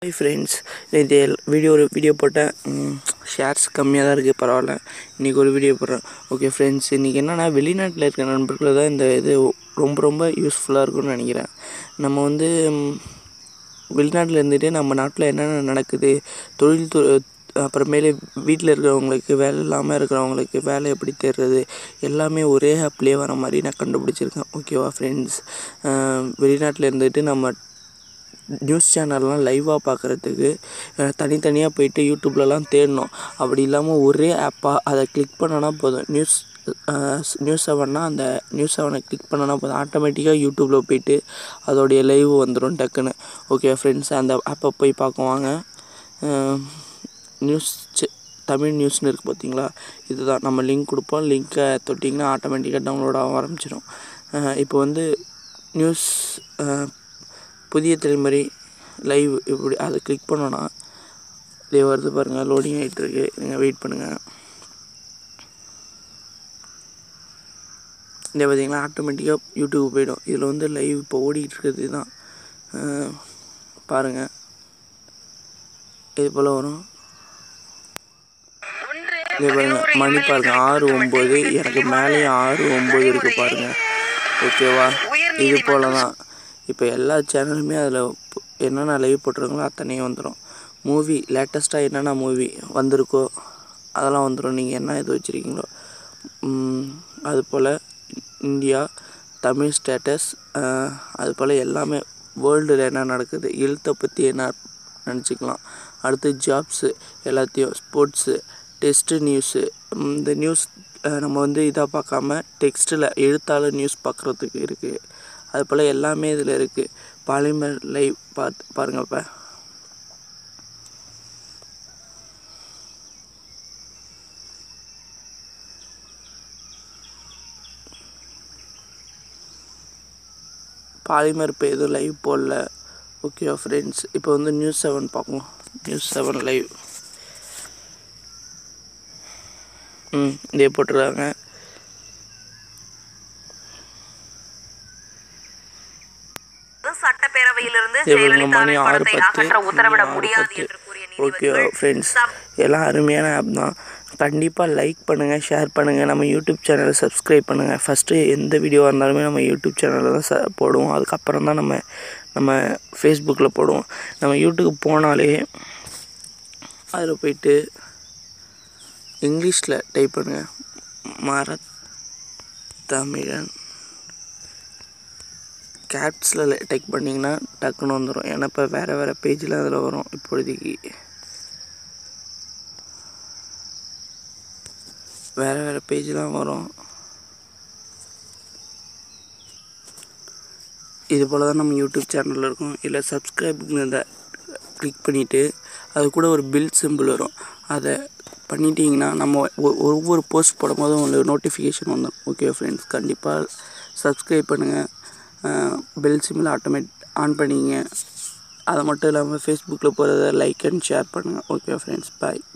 hi friends இது video ஒரு video போட்டேன் ஷேர்ஸ் கம்மியாக தான் இருக்குது பரவாயில்ல இன்றைக்கி ஒரு வீடியோ போடுறேன் ஓகே ஃப்ரெண்ட்ஸ் இன்றைக்கி என்னென்னா வெளிநாட்டில் இருக்க நண்பர்கள் தான் இந்த இது ரொம்ப ரொம்ப யூஸ்ஃபுல்லாக இருக்கும்னு நினைக்கிறேன் நம்ம வந்து ம், வெளிநாட்டில் இருந்துட்டு நம்ம நாட்டில் என்னென்ன நடக்குது தொழில் து அப்புறமேலே வீட்டில் இருக்கிறவங்களுக்கு வேலை இல்லாமல் இருக்கிறவங்களுக்கு வேலை எப்படி தேடுறது எல்லாமே ஒரே ஆப்லேயே வர மாதிரி நான் கண்டுபிடிச்சிருக்கேன் ஓகேவா ஃப்ரெண்ட்ஸ் வெளிநாட்டில் இருந்துட்டு நம்ம நியூஸ் சேனல்லாம் லைவாக பார்க்குறதுக்கு தனித்தனியாக போயிட்டு யூடியூப்லலாம் தேடணும் அப்படி இல்லாமல் ஒரே ஆப்பாக அதை கிளிக் பண்ணனா போதும் நியூஸ் நியூஸ் செவன்னா அந்த நியூஸ் செவனை கிளிக் பண்ணனா போதும் ஆட்டோமேட்டிக்காக யூடியூப்பில் போயிட்டு அதோடைய லைவ் வந்துடும் டக்குன்னு ஓகே ஃப்ரெண்ட்ஸ் அந்த ஆப்பை போய் பார்க்குவாங்க நியூஸ் தமிழ் நியூஸ்னு இருக்குது பார்த்தீங்களா இதுதான் நம்ம லிங்க் கொடுப்போம் லிங்க்கை தொட்டிங்கன்னா ஆட்டோமேட்டிக்காக டவுன்லோட் ஆக ஆரம்பிச்சிடும் இப்போ வந்து நியூஸ் புதிய தலைமுறை லைவ் இப்படி அதை கிளிக் பண்ணோன்னா இதே வருது பாருங்கள் லோடிங் ஆகிட்டு இருக்கு நீங்கள் வெயிட் பண்ணுங்கள் இதே பார்த்தீங்கன்னா ஆட்டோமேட்டிக்காக யூடியூப் போயிடும் இதில் வந்து லைவ் இப்போ ஓடிட்டு இருக்கிறது தான் பாருங்கள் இது போல் வரும் இதே பாருங்க மணி பாருங்க ஆறு ஒம்பது எனக்கு மேலேயும் ஆறு ஒம்பது இருக்குது பாருங்க ஓகேவா இது போல தான் இப்போ எல்லா சேனலுமே அதில் என்னென்ன லைவ் போட்டிருக்காங்களோ அத்தனையும் வந்துடும் மூவி லேட்டஸ்ட்டாக என்னென்ன மூவி வந்திருக்கோ அதெல்லாம் வந்துடும் நீங்கள் என்ன இது வச்சுருக்கீங்களோ அது போல் இந்தியா தமிழ் ஸ்டேட்டஸ் அது போல் எல்லாமே வேர்ல்டில் என்ன நடக்குது ஹெல்த்தை பற்றி என்ன நினச்சிக்கலாம் அடுத்து ஜாப்ஸு எல்லாத்தையும் ஸ்போர்ட்ஸு டெஸ்ட்டு நியூஸு இந்த நியூஸ் நம்ம வந்து இதாக பார்க்காம டெக்ஸ்ட்டில் எழுத்தாளர் நியூஸ் பார்க்குறதுக்கு இருக்குது அது போல் எல்லாமே இதில் இருக்குது பாலிமர் லைவ் பார்த்து பாருங்கள் இப்போ பாலிமர் இப்போ எதுவும் லைவ் போடல ஓகே ஃப்ரெண்ட்ஸ் இப்போ வந்து நியூஸ் செவன் பார்ப்போம் நியூஸ் செவன் லைவ் ம் இதே போட்டிருக்காங்க சட்டப்பேரவையிலிருந்து இவங்க மணி ஜெயலலிதாவின் ஆறு படத்தை பத்து அகற்ற உத்தரவிட ஆறு முடியாது பத்து என்று கூறிய ஓகே நீதிபதிகள் ஃப்ரெண்ட்ஸ் சப்- எல்லாம் அருமையான ஆப் தான் கண்டிப்பாக லைக் பண்ணுங்கள் ஷேர் பண்ணுங்கள் நம்ம யூடியூப் சேனலை சப்ஸ்கிரைப் பண்ணுங்கள் ஃபஸ்ட்டு எந்த வீடியோவாக இருந்தாலுமே நம்ம யூடியூப் சேனலில் தான் ச போடுவோம் அதுக்கப்புறம் தான் நம்ம நம்ம ஃபேஸ்புக்கில் போடுவோம் நம்ம யூடியூப் போனாலே அதில் போயிட்டு இங்கிலீஷில் டைப் பண்ணுங்கள் மர தமிழன் கேப்ஸில் டைப் பண்ணிங்கன்னா டக்குன்னு வந்துடும் ஏன்னா இப்போ வேறு வேறு பேஜில் அதில் வரும் இப்பொழுதைக்கு வேறு வேறு பேஜ்லாம் வரும் இது போல் தான் நம்ம யூடியூப் சேனலில் இருக்கும் இல்லை சப்ஸ்கிரைபுங்கிறத கிளிக் பண்ணிவிட்டு அது கூட ஒரு பில் சிம்பிள் வரும் அதை பண்ணிட்டீங்கன்னா நம்ம ஒ- ஒவ்வொரு போஸ்ட் போடும்போதும் உங்களுக்கு நோட்டிஃபிகேஷன் வந்துடும் ஓகே ஃப்ரெண்ட்ஸ் கண்டிப்பாக சப்ஸ்கிரைப் பண்ணுங்கள் பெல் சிம்பிள் ஆட்டோமேட் ஆன் பண்ணிங்க அதை மட்டும் இல்லாமல் ஃபேஸ்புக்கில் போகிறத லைக் அண்ட் ஷேர் பண்ணுங்கள் ஓகே ஃப்ரெண்ட்ஸ் பாய்